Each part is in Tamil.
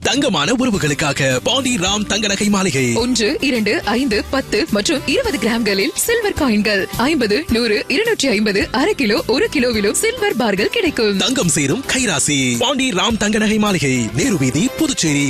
தங்கமான உறவுகளுக்காக பாண்டி ராம் தங்க நகை மாளிகை ஒன்று இரண்டு ஐந்து பத்து மற்றும் இருபது கிராம்களில் சில்வர் காயின்கள் ஐம்பது நூறு இருநூற்றி ஐம்பது அரை கிலோ ஒரு கிலோவிலும் சில்வர் பார்கள் கிடைக்கும் தங்கம் சேரும் கைராசி பாண்டி ராம் தங்க நகை மாளிகை நேரு வீதி புதுச்சேரி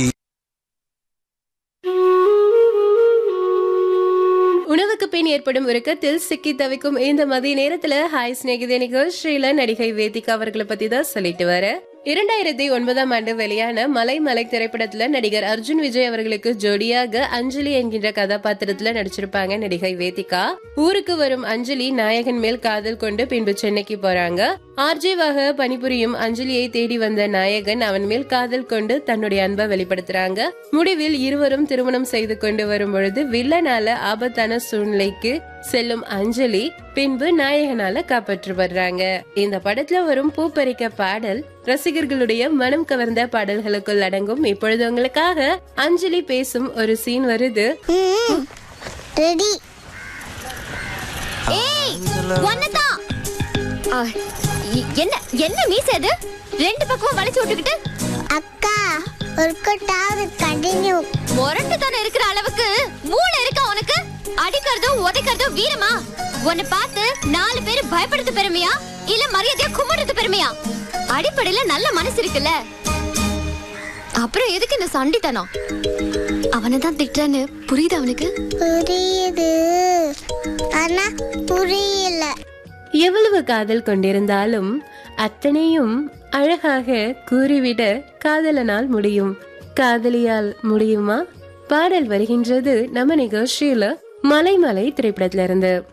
உணவுக்கு பின் ஏற்படும் உறக்கத்தில் சிக்கி தவிக்கும் இந்த மதிய நேரத்துல ஹாய் ஸ்நேகிதே நிகழ்ச்சியில நடிகை வேதிகா அவர்களை பத்தி தான் சொல்லிட்டு வர இரண்டாயிரத்தி ஒன்பதாம் ஆண்டு வெளியான மலை மலை திரைப்படத்துல நடிகர் அர்ஜுன் விஜய் அவர்களுக்கு ஜோடியாக அஞ்சலி என்கின்ற கதாபாத்திரத்துல நடிச்சிருப்பாங்க நடிகை வேதிகா ஊருக்கு வரும் அஞ்சலி நாயகன் மேல் காதல் கொண்டு பின்பு சென்னைக்கு போறாங்க ஆர்ஜேவாக பணிபுரியும் அஞ்சலியை தேடி வந்த நாயகன் அவன் மேல் காதல் கொண்டு தன்னுடைய அன்பை வெளிப்படுத்துறாங்க முடிவில் இருவரும் திருமணம் செய்து கொண்டு வரும் பொழுது வில்லனால ஆபத்தான சூழ்நிலைக்கு செல்லும் அஞ்சலி பின்பு நாயகனால காப்பாற்றப்படுறாங்க இந்த படத்துல வரும் பூப்பறிக்க பாடல் ரசிகர்களுடைய மனம் கவர்ந்த பாடல்களுக்குள் அடங்கும் இப்பொழுது உங்களுக்காக அஞ்சலி பேசும் ஒரு சீன் வருது ரெடி ஏய் ஒன்னதான் என்ன என்ன மீச அது ரெண்டு பக்கமும் வளைச்சு விட்டுக்கிட்டு அக்கா ஒர்க்கட்டாவது கண்டினியூ முரட்டு தானே இருக்கிற அளவுக்கு மூளை இருக்கா உனக்கு அடிக்கிறதும் உதைக்கிறதும் வீரமா உன்னை பார்த்து நாலு பேர் பயப்படுறது பெருமையா இல்ல மரியாதையா கும்பிடுறது பெருமையா அடிப்படையில நல்ல மனசு இருக்குல்ல அப்புறம் எதுக்கு இந்த சண்டித்தனம் அவனை தான் திட்டுறான்னு புரியுது அவனுக்கு புரியுது ஆனா புரியல எவ்வளவு காதல் கொண்டிருந்தாலும் அத்தனையும் அழகாக கூறிவிட காதலனால் முடியும் காதலியால் முடியுமா பாடல் வருகின்றது நம்ம நிகழ்ச்சியில மலை மலை திரைப்படத்துல இருந்து